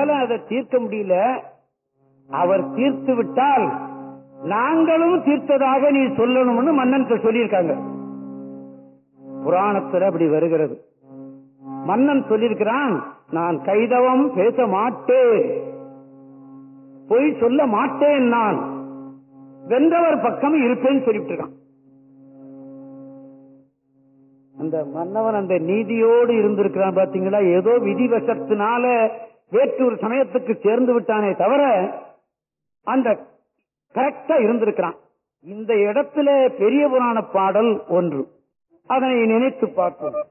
எங்களால அதை தீர்க்க முடியல அவர் தீர்த்து விட்டால் நாங்களும் தீர்த்ததாக நீ சொல்லணும்னு மன்னன் சொல்லியிருக்காங்க புராணத்துல அப்படி வருகிறது மன்னன் சொல்லியிருக்கிறான் நான் கைதவம் பேச மாட்டேன் பொய் சொல்ல மாட்டேன் நான் வென்றவர் பக்கம் இருப்பேன்னு சொல்லிட்டு இருக்கான் அந்த மன்னவன் அந்த நீதியோடு இருந்திருக்கிறான் பாத்தீங்களா ஏதோ விதிவசத்தினால வேற்றூர் சமயத்துக்கு சேர்ந்து விட்டானே தவிர அந்த கரெக்டா இருந்திருக்கிறான் இந்த இடத்துல பெரிய புராண பாடல் ஒன்று அதனை நினைத்து பார்ப்போம்